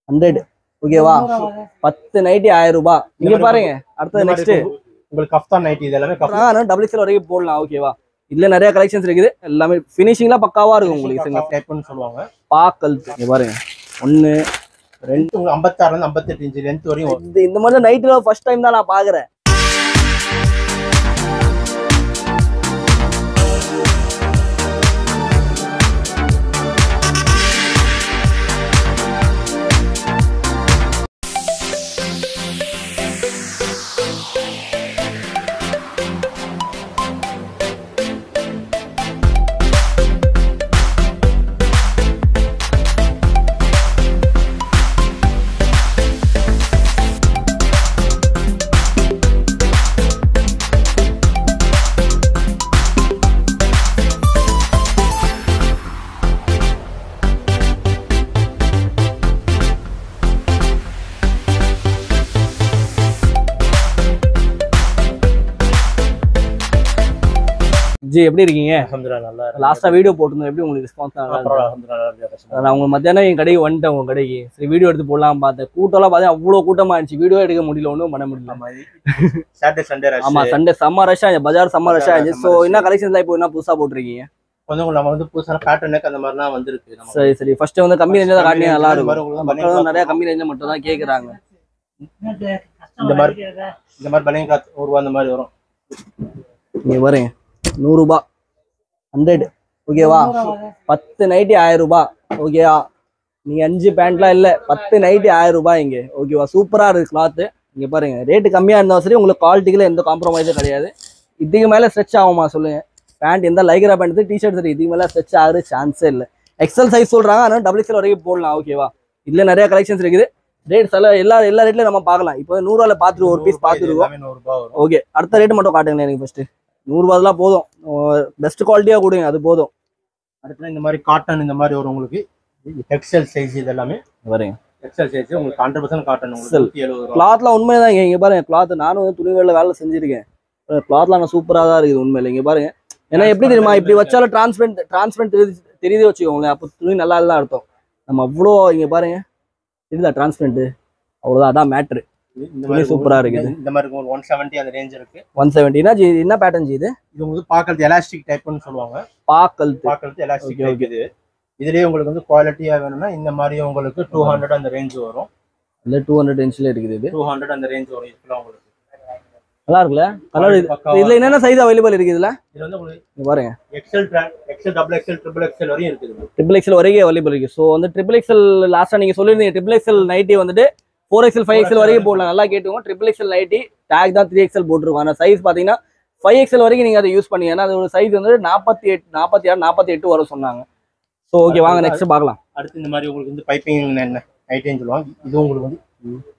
Hundred ஓகேவா பத்து nightie ஆயிரம் ரூபாய் நீங்க மாதிரி பாருங்க அடுத்தது இந்த நெக்ஸ்ட் மாதிரி இருக்கும். உங்களுக்கு கஃப்தான் நைட்டி இது எல்லாமே கஃப்தான் டபுள் எக்ஸ்எல் வரைக்கும் போடலாம் ஓகேவா இதுல நிறைய கலெக்ஷன்ஸ் இருக்குது எல்லாமே ஃபினிஷிங்லாம் பக்காவா இருக்கும் உங்களுக்கு டைப்னு சொல்லுவாங்க பாக்கல் இங்க பாருங்க ஒன்னு ரெண்டு உங்களுக்கு ஐம்பத்தாறுல இருந்து ஐம்பத்தெட்டு இன்ச்சு லென்த் வரையும் வரும். இந்த இந்த மாதிரி நைட்ல ஃபர்ஸ்ட் டைம் தான் நான் பாக்குறேன் ஜி எப்படி இருக்கீங்க அல்ஹம்துலில்லாஹ் நல்லா இருக்கு. லாஸ்டா வீடியோ போட்டிருந்தோம் எப்படி உங்களுக்கு ரெஸ்பான்ஸ் நல்லா அப்புறம் அல்ஹம்துலில்லாஹ் நல்லா இருக்கு customer. நான் உங்க மத்தியானம் என் கடைக்கு வந்துட்டேன் உங்க கடைக்கு சரி வீடியோ எடுத்து போடலாம் பார்த்தேன் கூட்டம்லாம் பார்த்தா அவ்வளோ கூட்டமா இருந்துச்சு வீடியோ எடுக்க முடியல ஒன்றும் பண்ண முடியல ஆமா, இது Saturday, Sunday rush. ஆமா சண்டே செம்ம ரஷ்ஷா பஜார் செம்ம ரஷ்ஷா பஜார் இருந்துச்சு செம்ம ஸோ rush. என்ன கலெக்ஷன்ஸ் இப்போ என்ன புதுசா போட்டிருக்கீங்க வந்து உங்களுக்கு நம்ம வந்து புதுசான பேட்டர்னுக்கு அந்த மாதிரிலாம் வந்திருக்கு நம்ம. சரி சரி ஃபர்ஸ்ட் வந்து கம்மி ரேஞ்சில் தான் காட்டினீங்க நல்லா இந்த மாதிரி இருக்கும் உங்களுக்கு மக்கள் பனியன் நிறைய cloth கம்மி ரேஞ்சில் மட்டும் தான் கேட்குறாங்க இந்த மாதிரி இந்த மாதிரி பனியன் கிளாத் ஒரு ரூபா அந்த மாதிரி வரும் நீங்க பாருங்க நூறுரூபா ஹண்ட்ரட் ஓகேவா பத்து நைட்டி ஆயிரம் ரூபாய் ஓகேவா நீங்க அஞ்சு பேண்ட்லாம் இல்ல பத்து நைட்டி ஆயிரம் ரூபாய் இங்க ஓகேவா சூப்பரா இருக்கு கிளாத் இங்க பாருங்க ரேட்டு கம்மியா இருந்தாலும் சரி உங்களுக்கு குவாலிட்டிக்குல எந்த காம்ப்ரமைஸும் கிடையாது இதுக்கு மேல ஸ்ட்ரெச் ஆகுமா சொல்லுங்க பேண்ட் எந்த லைக்ரா பேண்ட் டிஷர்ட் சரி இதுக்கு மேல ஸ்ட்ரெச் ஆகுது சான்ஸே இல்லை எக்ஸல் சைஸ் சொல்றாங்க ஆனால் டபுள் எக்ஸல் வரைக்கும் போடலாம் ஓகேவா இதுல நிறைய கலெக்ஷன்ஸ் இருக்குது ரேட்ஸ் எல்லாம் எல்லா எல்லா ரேட்லயும் நம்ம பார்க்கலாம் இப்போ நூறுவால பார்த்துட்டு ஒரு பீஸ் பார்த்துருக்கோம் எல்லாமே நூறு ரூபாய் வரும் ஓகே அடுத்த ரேட் மட்டும் காட்டுங்க எனக்கு ஃபர்ஸ்ட் நூறுரூபாதெல்லாம் போதும் பெஸ்ட் குவாலிட்டியாக கொடுங்க அது போதும் அடுத்து இந்த மாதிரி காட்டன் இந்த மாதிரி வரும் உங்களுக்கு எக்ஸல் சைஸ் இது எல்லாமே வரேங்க எக்ஸல் சைஸ் உங்களுக்கு ஹண்ட்ரட் பர்சன்ட் காட்டன் Excel. உங்களுக்கு நூத்தி எழுபது ரூபா கிளாத்லாம் உண்மைதான் இங்க இங்க பாருங்க கிளாத் நானும் வந்து துணிகளில் வேலை செஞ்சிருக்கேன் கிளாத்லாம் நான் சூப்பராக தான் இருக்குது உண்மையில இங்க பாருங்க ஏன்னா எப்படி தெரியுமா இப்படி வச்சாலும் டிரான்ஸ்பரண்ட் டிரான்ஸ்பரண்ட் தெரியுது வச்சுக்கோங்களேன் அப்போ துணி நல்லா தான் அர்த்தம் நம்ம அவ்வளோ இங்க பாருங்க தெரியுதா டிரான்ஸ்பரண்ட் அவ்வளோதான் அதான் மேட்ரு இந்த துணி சூப்பரா இருக்குது. இந்த மாதிரி உங்களுக்கு ஒன் செவன்ட்டி அந்த ரேஞ்ச் இருக்கு ஒன் செவன்ட்டினா என்ன பேட்டர்ன் இது இது உங்களுக்கு பாக்கிறது எலாஸ்டிக் டைப்னு சொல்லுவாங்க பாக்கல் பாக்கிறது எலாஸ்டிக் Okay, டைப் இது இதுலயே உங்களுக்கு வந்து குவாலிட்டியா வேணும்னா இந்த மாதிரி உங்களுக்கு டூ ஹண்ட்ரட் அந்த ரேஞ்ச் வரும் இல்லை டூ ஹண்ட்ரட் இன்ச்சில் இருக்குது இது டூ ஹண்ட்ரட் அந்த ரேஞ்ச் வரும் இதுக்குலாம் உங்களுக்கு நல்லா இருக்குல்ல கலர் இது பக்காவா இதுல என்னென்ன சைஸ் அவைலபிள் இருக்குது இதுல இது வந்து உங்களுக்கு இங்க பாருங்க XL XL double XL triple XL வரையும் இருக்குது ட்ரிபிள் எக்ஸல் வரைக்கும் அவைலபிள் இருக்கு ஸோ வந்து ட்ரிபிள் எக்ஸல் லாஸ்ட்டாக நீங்கள் சொல்லியிருந்தீங்க ட்ரிபிள் எக்ஸல் நைட்டி வந்துட்டு ஃபோர் எக்ஸல் ஃபைவ் எக்ஸல் வரைக்கும் போடலாம் நல்லா கேட்டுக்கோங்க ட்ரிபிள் எக்ஸல் நைட்டி டேக் தான் த்ரீ எக்ஸல் போட்டிருக்கோம் ஆனால் சைஸ் பார்த்தீங்கன்னா ஃபைவ் எக்ஸல் வரைக்கும் நீங்கள் அதை யூஸ் பண்ணீங்க ஏன்னா அதோட சைஸ் வந்து நாற்பத்தி எட்டு நாற்பத்தி ஆறு நாற்பத்தி எட்டு வர சொன்னாங்க ஸோ ஓகே வாங்க நெக்ஸ்ட் பார்க்கலாம் அடுத்து இந்த மாதிரி உங்களுக்கு வந்து பைப்பிங் என்ன நைட்டின்னு சொல்லுவாங்க இது உங்களுக்கு வந்து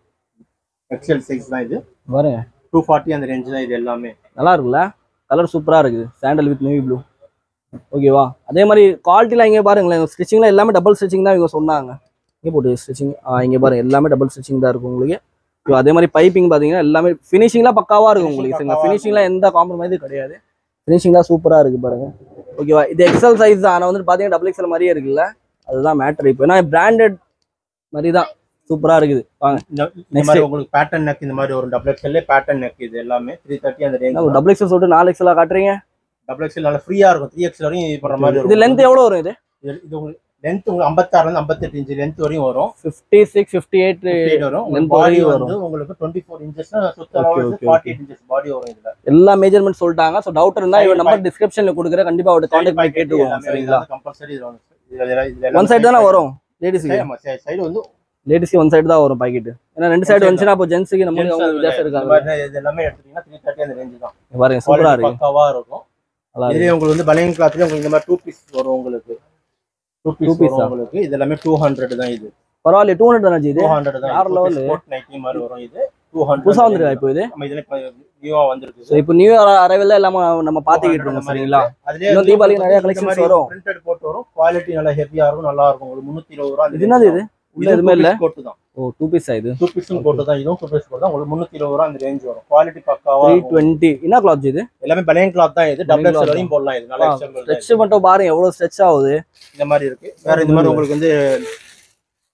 எக்ஸல் சைஸ் தான் இது பாருங்க டூ ஃபார்ட்டி அந்த ரேஞ்ச் தான் இது எல்லாமே நல்லா இருக்குல்ல கலர் சூப்பராக இருக்குது சாண்டல் வித் நேவி ப்ளூ ஓகேவா அதே மாதிரி குவாலிட்டிலாம் இங்கே பாருங்களேன் ஸ்டிச்சிங்லாம் எல்லாமே டபுள் ஸ்டிச்சிங் தான் இவங்க சொன்னாங்க இங்கே போட்டு ஸ்டிச்சிங் இங்கே பாருங்க எல்லாமே டபுள் ஸ்டிச்சிங் தான் இருக்கும் உங்களுக்கு So, அதே மாதிரி பைப்பிங் பார்த்தீங்கன்னா எல்லாமே ஃபினிஷிங்லாம் பக்காவாக இருக்கும் உங்களுக்கு Finishing சரிங்களா பக்காவா ஃபினிஷிங்லாம் எந்த காம்ப்ரமைஸும் கிடையாது ஃபினிஷிங்லாம் சூப்பராக இருக்குது பாருங்க ஓகேவா இது எக்ஸல் சைஸ் தான் ஆனால் வந்துட்டு பார்த்தீங்கன்னா டபுள் எக்ஸல் மாதிரியே இருக்குல்ல அதுதான் மேட்ரு இப்போ ஏன்னா பிராண்டட் மாதிரி தான் சூப்பராக இருக்குது வாங்க இந்த இந்த Next. மாதிரி உங்களுக்கு பேட்டர்ன் நெக் இந்த மாதிரி வரும் டபுள் எக்ஸ்எல்லே பேட்டர்ன் நெக் இது எல்லாமே த்ரீ தேர்ட்டி அந்த ரேஞ்ச் டபுள் எக்ஸல் சொல்லிட்டு நாலு எக்ஸலாக காட்டுறீங்க டபுள் எக்ஸ்எல் நல்லா ஃப்ரீயா இருக்கும் த்ரீ எக்ஸ்எல் வரையும் இது பண்ற மாதிரி இது லென்த் எவ்வளோ வரும் இது இது இது உங்களுக்கு லென்த் உங்களுக்கு ஐம்பத்தாறுல இருந்து ஐம்பத்தெட்டு இன்ச் லென்த் வரையும் வரும் ஃபிஃப்டி சிக்ஸ் ஃபிஃப்டி எயிட் 58 வரும் length பாடி வரையும் வந்து உங்களுக்கு டுவெண்ட்டி ஃபோர் இன்ச்சஸ் சுத்த Okay, அளவு okay, ஃபார்ட்டி எயிட் இன்ச்சஸ் பாடி வரும் இதுல எல்லா மெஜர்மெண்ட் சொல்லிட்டாங்க ஸோ டவுட் இருந்தா இவன் Side நம்பர் டிஸ்கிரிப்ஷன்ல கொடுக்குறேன் கண்டிப்பா அவர்கிட்ட கான்டாக்ட் பண்ணி கேட்டுக்கோங்க சரிங்களா கம்பல்சரி இது வந்து இதுல இதுல ஒன் சைடு தானே வரும் லேடிஸ்க்கு சைடு வந்து லேடிஸ்க்கு ஒன் சைடு தான் வரும் பாக்கெட் ஏன்னா ரெண்டு One சைடு side வந்துச்சுன்னா அப்போ ஜென்ஸுக்கு நம்ம gents அவங்க வித்தியாசம் இந்த இருக்காங்க மாதிரி தான் இது எல்லாமே எடுத்தீங்கன்னா த்ரீ தேர்ட்டி அந்த ரேஞ்ச் தான் இங்க பாருங்க சூப்பரா Quality இருக்கு பக்காவா இருக்கும் நல்லா இருக்கு இதுலயே உங்களுக்கு வந்து பனியன் கிளாத்லயே உங்களுக்கு இந்த மாதிரி டூ பீஸ் வரும் உங்களுக்கு டூ Two பீஸ் piece வரும் ஆ? உங்களுக்கு இது எல்லாமே டூ ஹண்ட்ரட் தான் இது பரவாயில்ல டூ ஹண்ட்ரட் தானே இது டூ ஹண்ட்ரட் தான் வேற level. ஸ்போர்ட் நைட்டி மாதிரி வரும் இது டூ ஹண்ட்ரட் புதுசா வந்துருக்கா இப்போ இது நம்ம இதுல இப்ப நியூவா வந்திருக்கு ஸோ இப்போ நியூ இயர் அரைவில் எல்லாம் நம்ம பார்த்துக்கிட்டு இருக்கோம் சரிங்களா அதுலயே இன்னும் தீபாவளிக்கு நிறைய collections வரும். பிரிண்டட் போட்டு வரும் குவாலிட்டி நல்லா ஹெவியா இருக்கும் நல்லா இருக்கும் ஒரு முன்னூத்தி இருபது ரூபா இது என்னது இது உள்ள எதுவுமே இல்ல கோட்டு தான் ஓ டூ பீஸ் இது டூ பீஸும் கோட்டு தான் இதுவும் டூ பீஸ் கோட்டு தான் உங்களுக்கு முன்னூத்தி இருபது ரூபா அந்த ரேஞ்ச் வரும் குவாலிட்டி பக்காவா த்ரீ இருக்கும். டுவெண்ட்டி என்ன கிளாத் இது எல்லாமே பனியன் கிளாத் தான் இது டபுள் Baniyan எக்ஸ்எல் cloth வரையும் போடலாம் இது நல்லா extendable தான் இது. ஸ்ட்ரெச் மட்டும் பாருங்க எவ்வளவு ஸ்ட்ரெச் ஆகுது இந்த மாதிரி இருக்கு வேற இந்த மாதிரி உங்களுக்கு வந்து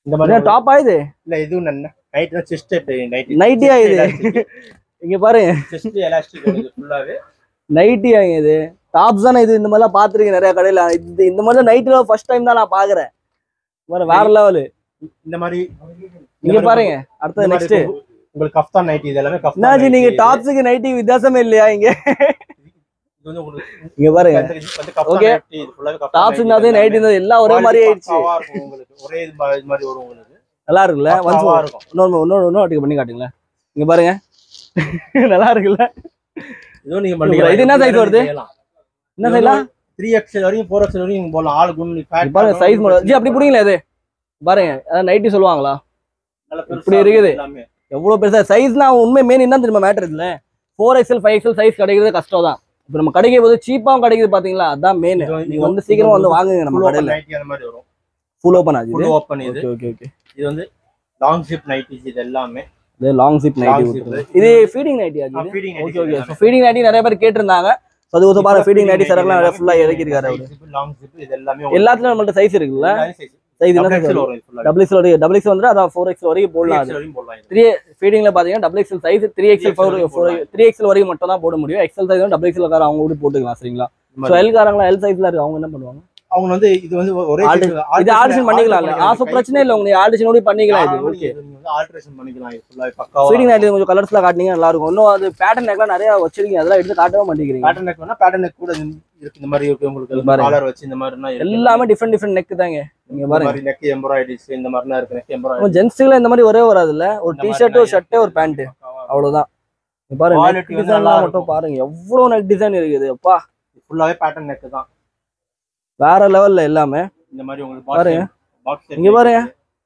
இந்த மாதிரி டாப் ஆயுது இல்ல இதுவும் நைட் தான் செஸ்ட் நைட் நைட்டியா இது இங்க பாருங்க செஸ்ட் எலாஸ்டிக் வருது ஃபுல்லாவே நைட்டியா இது டாப்ஸ் தானே இது இந்த மாதிரிலாம் பார்த்துருக்கேன் நிறைய கடையில இது இந்த மாதிரி நைட்டில் ஃபர்ஸ்ட் டைம் தான் நான் பாக்குறேன் பாரு, வேற லெவலு இந்த மாதிரி இங்க பாருங்க அடுத்தது இந்த மாதிரி நெக்ஸ்ட் இருக்கும். உங்களுக்கு கஃப்தான் நைட் இது எல்லாமே கஃப்தான் என்னாச்சு nighty நீங்க இது. டாப்ஸுக்கு நைட்டி வித்தியாசமே இல்லையா இங்க இது வந்து உங்களுக்கு இங்க பாருங்க வந்து வந்து கஃப்தான் Okay. nighty, இது full ஆவே கஃப்தான் டாப்ஸ் nighty இருந்தாதே எல்லாமே. நைட் இருந்தது எல்லாம் ஒரே மாதிரி Quality ஆயிடுச்சு பக்காவா இருக்கும் உங்களுக்கு ஒரே இது மா- இது மாதிரி வரும் உங்களுக்கு நல்லா இருக்குல்ல ஒன்ஸ் பக்காவா இருக்கும் இன்னொரு இன்னொரு இன்னொரு வாட்டி பண்ணி காட்டுங்களேன் இங்க பாருங்க நல்லா இருக்குல்ல இதுவும் நீங்க இது என்ன size வருது? என்ன செய்யலாம் த்ரீ எக்ஸ்எல் வரைக்கும் ஃபோர் எக்ஸ்எல் வரைக்கும் நீங்க போடலாம் ஆள் குண்டு இங்க பாருங்க சைஸ் ஜி அப்படி புடிங்களா இது பாருங்க அதான் நைட்டி சொல்லுவாங்களா இப்படி இருக்குது. எல்லாமே எவ்வளவு பெருசா சைஸ்லாம் உண்மை மெயின் என்ன தெரியுமா மேட்டர் இதுல four XL five XL size கிடைக்கிறது கஷ்டம் தான் இப்போ நம்ம கிடைக்கும் போது சீப்பாவும் கிடைக்குது பாத்தீங்களா அதான் மெயின் இது வந்து- நீங்க வந்து சீக்கிரமா வந்து வாங்குங்க நம்ம full open கடையில nighty அந்த மாதிரி வரும் ஃபுல் ஓப்பன் ஆகுது ஃபுல் ஓப்பன் இது ஓகே ஓகே ஓகே இது வந்து லாங் ஜிப் நைட்டிஸ் இது எல்லாமே இது long zip Long nighty zip. இது ஃபீடிங் நைட்டி ஆச்சு feeding okay okay so feeding nighty நிறைய பேர் கேட்டிருந்தாங்க ஸோ அது ஒரு பாருங்க ஃபீடிங் நைட்டி சரக்குலாம் நிறைய ஃபுல்லா இறக்கிருக்காரு அவரு லாங் ஜிப் இது எல்லாமே எல்லாத்துலயும் நம்மள்ட்ட சைஸ் இருக்குல்ல சைஸ் என்ன டபுள் size எக்ஸ்எல் வரும் வரும் இது full-ஆ. டபுள் எக்ஸ்எல் வரைக்கும் டபுள் எக்ஸ்எல் வந்து அதான் ஃபோர் எக்ஸ்எல் வரைக்கும் போடலாம் அது 3XL வரைக்கும் போடலாம் இது. த்ரீ ஃபீடிங்ல பாத்தீங்கன்னா double XL size three XL four four three XL வரைக்கும் மட்டும் தான் போட முடியும் எக்ஸ்எல் சைஸ் டபுள் எக்ஸ்எல் கார அவங்க கூட போட்டுக்கலாம் சரிங்களா இந்த ஸோ மாதிரி. எல் காரங்களா எல் சைஸ்ல இருக்கு அவங்க என்ன பண்ணுவாங்க அவங்க வந்து இது வந்து ஒரே Alter- இது ஆல்ட்ரேஷன் பண்ணிக்கலாம்ல ஆ ஸோ பிரச்சனை இல்லை உங்களுக்கு ஆல்ட்ரேஷன் கூட பண்ணிக்கலாம் இது ஓகே ஆல்ட்ரேஷன் பண்ணிக்கலாம் இது ஃபுல்லாக பக்காவா ஃபீடிங் நைட்டி கொஞ்சம் கலர்ஸ்ல காட்டினீங்க நல்லா இருக்கும் இன்னும் அது பேட்டர்ன் நெக்லாம் நிறைய வச்சிருக்கீங்க அதெல்லாம் எடுத்து காட்டவே மாட்டேங்கிறீங்க பேட்டர்ன் நெக் வேணா பேட்டர்ன் நெக் கூட இருக்கு இந்த மாதிரி இருக்கு உங்களுக்கு பாருங்க. காலர் வச்சு இந்த மாதிரினா இருக்கு. எல்லாமே டிஃப்ரெண்ட் டிஃப்ரெண்ட் நெக் தாங்க நீங்க இந்த பாருங்க மாதிரி நெக் எம்ப்ராய்டரிஸ் இந்த மாதிரிலாம் இருக்கு நெக் எம்ப்ராய்டரி ஜென்ஸுக்குல இந்த மாதிரி ஒரே வராதுல்ல ஒரு டிஷர்ட் ஒரு ஷர்ட் ஒரு பேண்ட் அவ்வளவுதான் இங்க பாருங்க Quality நெக் வந்து நல்லா டிசைன்லாம் மட்டும் இருக்கும். பாருங்க எவ்வளவு நெக் டிசைன் இருக்குது அப்பா ஃபுல்லாவே பேட்டர்ன் நெக் தான் வேற லெவல்ல எல்லாமே இந்த மாதிரி உங்களுக்கு பாருங்க. பாக்ஸ் இங்க பாருங்க.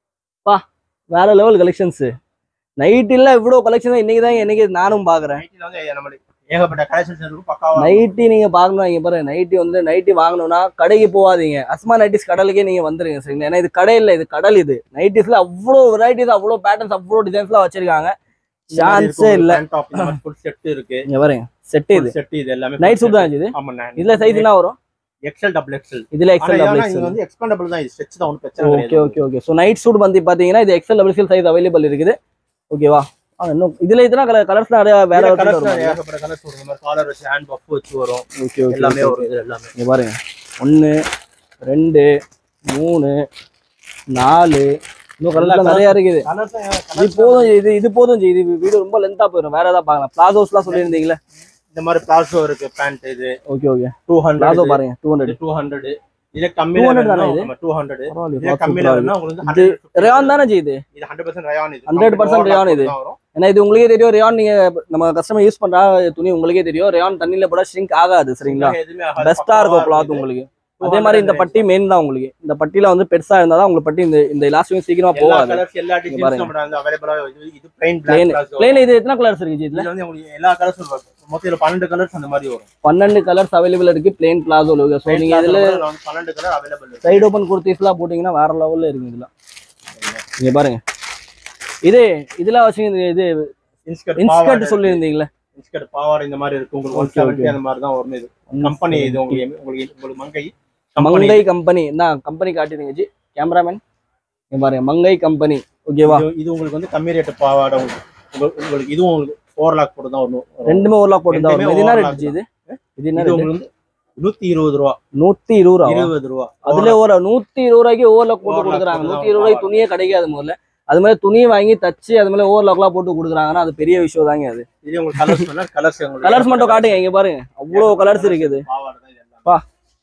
வேற லெவல் கலெக்ஷன்ஸ் நைட் இல்ல இவ்வளவு கலெக்ஷன் இன்னைக்கு தான் இன்னைக்கு நானும் பாக்குறேன் நைட்டில வந்து நம்மளுக்கு ஏகப்பட்ட கலெக்ஷன்ஸ் இருக்கும் பக்காவா நைட்டி நீங்க பாக்கணும் இங்க பாருங்க நைட்டி வந்து நைட்டி வாங்கணும்னா கடைக்கு போகாதீங்க அஸ்மா நைட்டிஸ் கடலுக்கே நீங்க வந்துருங்க சரிங்களா ஏன்னா இது கடை இல்ல இது கடல் இது நைட்டிஸ்ல அவ்வளவு வெரைட்டிஸ் அவ்வளவு பேட்டர்ன்ஸ் அவ்வளவு டிசைன்ஸ்லாம் வச்சிருக்காங்க சான்ஸே இல்ல டாப் இந்த மாதிரி ஃபுல் செட் இருக்கு இங்க பாருங்க செட் இது செட் இது எல்லாமே நைட் சூட் தான் இது ஆமா நான் இதுல சைஸ் என்ன வரும் எக்ஸ்எல் டபுள் எக்ஸ்எல் இதுல எக்ஸல் டபுள் இது எக்ஸல் வந்து எக்ஸ்பெண்டபிள் தான் இது ஸ்ட்ரெச் தான் ஒன்றும் பிரச்சனை ஓகே கிடையாது okay okay so night suit வந்து பாத்தீங்கன்னா இது XL double XL size available இருக்குது ஓகேவா ஆ இன்னும் இதுல இதெல்லாம் கலர் கலர்ஸ் நிறைய வேற இதுல கலர்ஸ் colours வரும் ஏகப்பட்ட கலர்ஸ் வரும் இந்த மாதிரி காலர் வச்சு ஹேண்ட் பஃப் வச்சு வரும் ஓகே ஓகே எல்லாமே வரும் இது எல்லாமே இங்க பாருங்க ஒன்று ரெண்டு மூணு நாலு இன்னும் கலர்ஸ்லாம் நிறைய இருக்குது கலர்ஸ் இது போதும் இது இது போதும் ஜி. இது வீடியோ ரொம்ப லென்த்தா போயிடும் வேற ஏதாவது பார்க்கலாம் பிளாசோஸ்லாம் சொல்லியிருந்தீங்களே இந்த மாதிரி பிளாசோ இருக்கு பேண்ட் இது okay okay two palazzo hundred பாருங்க டூ ஹண்ட்ரட் டூ ஹண்ட்ரட் இதுல கம்மியில 200 தானே இது? வேணும் டூ ஹண்ட்ரட் இதுல பரவாயில்ல கம்மியில வேணும்னா உங்களுக்கு வந்து இது 150 ரேயான் தானே ஜி இது இது ஹண்ட்ரட் பர்சன்ட் ரயான் இது 100% ரயான் இது. தான் வரும். ஏன்னா இது உங்களுக்கே தெரியும் ரேயான் நீங்க நம்ம கஸ்டமர் யூஸ் பண்றா துணி உங்களுக்கே தெரியும் ரேயான் தண்ணியில போட ஷ்ரிங்க் ஆகாது சரிங்களா எதுவுமே ஆகாது. பெஸ்டா இருக்கும் பக்காவா கிளாத் இருக்குது. உங்களுக்கு அதே மாதிரி இந்த பட்டி மெயின் தான் உங்களுக்கு இந்த பட்டியில வந்து பெருசா இருந்தா தான் உங்களுக்கு பட்டி இந்த இந்த லாஸ்ட் சீக்கிரமா எல்லா போகாது கலர்ஸ் எல்லா பாருங்க. டிசைன்ஸ் நம்ம வந்து அவைலபிளா இது இது பிளைன் Plain. பிளாக் பிளேன் இது எத்தனை கலர்ஸ் இருக்கு ஜி இதுல இதுல வந்து உங்களுக்கு எல்லா கலர்ஸும் வரும் மொத்தம் இதுல பன்னெண்டு கலர்ஸ் அந்த மாதிரி வரும் பன்னெண்டு கலர்ஸ் அவைலபிள் இருக்கு பிளேன் பிளாசோ ஸோ Plain நீங்க plazo இதுல கூட வந்து பன்னெண்டு கலர் அவைலபிள் இருக்கு சைடு ஓப்பன் குர்த்திஸ்லாம் போட்டீங்கன்னா வேற லெவல்ல இருக்கு இதெல்லாம் இங்க பாருங்க இது இதெல்லாம் வச்சுங்க இது இன்ஸ்கர்ட் இன்ஸ்கர்ட் சொல்லியிருந்தீங்களே இன்ஸ்கர்ட் பாவாடை இந்த மாதிரி இருக்கு உங்களுக்கு ஒன் Okay, okay. செவன்ட்டி அந்த மாதிரி தான் வரும் இது கம்பெனி இது உங்களுக்கு உங்களுக்கு உங்களுக்கு மங்கை மங்கை கம்பெனி தான் கம்பெனி காட்டிடுங்க ஜி கேமராமேன் இங்க பாருங்க மங்கை கம்பெனி ஓகேவா இது- இது உங்களுக்கு வந்து கம்மி ரேட் பாவாடை உங்களுக்கு உங்களுக்கு- உங்களுக்கு இதுவும் உங்களுக்கு ஃபோர் லாக் போட்டு தான் வரும் ரெண்டுமே ஒரு லாக் போட்டு தான் ரெண்டுமே வரும். இது என்ன overlock ரேட் ஜி இது இது என்ன இது ரேட் உங்களுக்கு வந்து நூத்தி இருபது ரூபா நூத்தி இருபது ரூபா இருபது ரூபா அதுல ஒரு நூத்தி இருபது ரூபாய்க்கு ஓவர்லாக் போட்டு Overlock கொடுக்குறாங்க போட்டு நூத்தி இருபது ரூபாய்க்கு துணியே கிடைக்காது முதல்ல அது மாதிரி துணியை வாங்கி தச்சு அது மாதிரி ஓவர்லாக்லாம் போட்டு கொடுக்குறாங்கன்னா அது பெரிய விஷயம் தாங்க அது இது உங்களுக்கு கலர்ஸ் வேணா கலர்ஸ் உங்களுக்கு கலர்ஸ் மட்டும் காட்டுங்க இங்க பாருங்க அவ்வளவு கலர்ஸ் இருக்குது பாவாடை தான் இது எல்லாமே.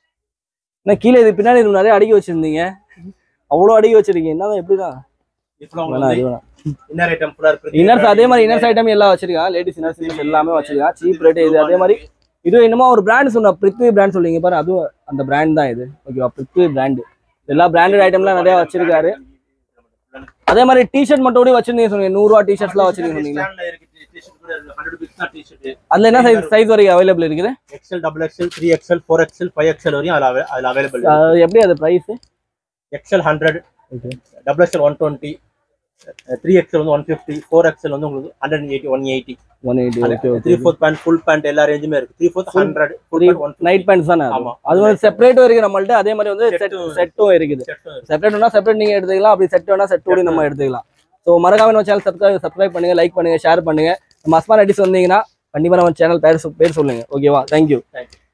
என்ன கீழே இது பின்னாடி இது நிறைய அடுக்கி வச்சிருந்தீங்க அவ்வளவு அடுக்கி வச்சிருக்கீங்க என்னதான் எப்படிதான் இதுல வேணாம் உங்களுக்கு இது வேணாம் இன்னர் ஐட்டம் ஃபுல்லா இருக்கு இன்னர்ஸ் அதே மாதிரி இன்னர்ஸ் ஐட்டம் எல்லாம் வச்சிருக்காங்க லேடிஸ் இன்னர்ஸ் இன்னர்ஸ் எல்லாமே வச்சிருக்காங்க சீப் ரேட் இது அதே மாதிரி இது என்னமோ ஒரு பிராண்ட் சொன்ன பிருத்வி பிராண்ட் சொல்லுங்க பாரு அதுவும் அந்த பிராண்ட் தான் இது ஓகேவா பிருத்வி பிராண்ட் எல்லா பிராண்டட் ஐட்டம்லாம் நிறைய வச்சிருக்காரு அதே மாதிரி டிஷர்ட் மட்டும் கூட வச்சிருந்தீங்க சொன்னீங்க நூறு ரூபா டிஷர்ட்ஸ்லாம் வச்சிருக்கீங்க சொன்னீங்க ஸ்டாண்ட்ல இருக்கு டிஷர்ட் கூட 100 rupees தான் டிஷர்ட் அதுல என்ன சைஸ் சைஸ் வரைக்கும் அவைலபிள் இருக்குது XL double XL three XL four XL five XL வரையும் அதுல avail- அதுல அவைலபிள் அது எப்படி அது price XL hundred Okay. Double XL one twenty three XL வந்து ஒன் ஃபிஃப்டி ஃபோர் எக்ஸ்எல் வந்து உங்களுக்கு hundred eighty one eighty one eighty okay three okay fourth pant full pant எல்லா ரேஞ்சுமே இருக்கு three fourth hundred full pant one night pants தானே அது? ஆமா. அது வந்து செப்பரேட்டும் இருக்கு நம்மள்ட்ட அதே மாதிரி வந்து செட் Set-உம் செட்டும் இருக்குது செப்பரேட் வேணா செப்பரேட் நீங்க எடுத்துக்கலாம் அப்படி செட் வேணா செட் கூட நம்ம எடுத்துக்கலாம் ஸோ மறக்காம நம்ம சேனல் சப்ஸ்கிரைப் சப்ஸ்கிரைப் பண்ணுங்க லைக் பண்ணுங்க ஷேர் பண்ணுங்க நம்ம அஸ்மான் அடிஸ் வந்தீங்கன்னா கண்டிப்பா நம்ம சேனல் பேர் சொ- பேர் சொல்லுங்க ஓகேவா தேங்க்யூ Thank you.